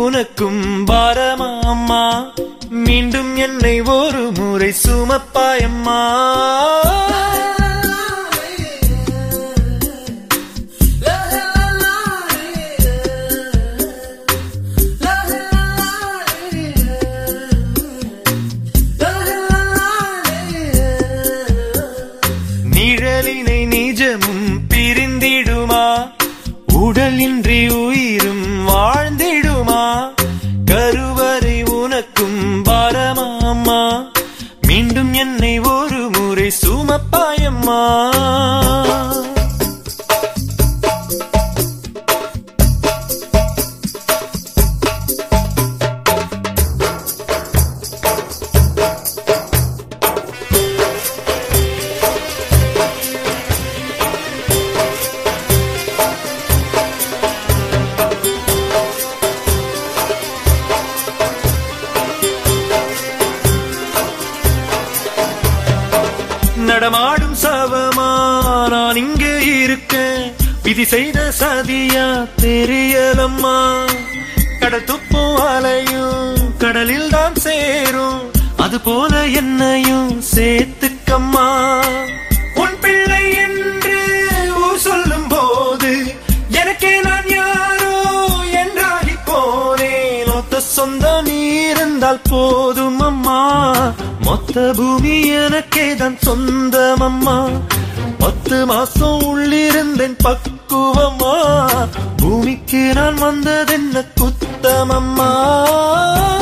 உனக்கும் பாரமா அம்மா மீண்டும் என்னை ஒரு முறை சுமப்பாயம்மா நிழலினை நிஜமும் பிரிந்திடுமா உடலின்றி உயிரும் வாழ்ந்திடுமா கருவறை உனக்கும் பாரமாமா மீண்டும் என்னை ஒரு முறை சுமப்பாயம்மா நடமாடும் சவமா நான் இங்கே இருக்கேன் விதி செய்த சதியா தெரியலம்மா கடல் துப்பும் அலையும் கடலில் தான் சேரும் அது போல என்னையும் சேர்த்துக்கம்மா உன் பிள்ளை என்று ஊர் சொல்லும் போது எனக்கே நான் யாரோ என்றாகி போனேன் ஒத்த சொந்தம் நீ இருந்தால் போதும் அம்மா மொத்த பூமி எனக்கே தான் சொந்தம் அம்மா பத்து மாசம் உள்ளிருந்தேன் பக்குவமா பூமிக்கு நான் வந்ததென்ன குத்தமம்மா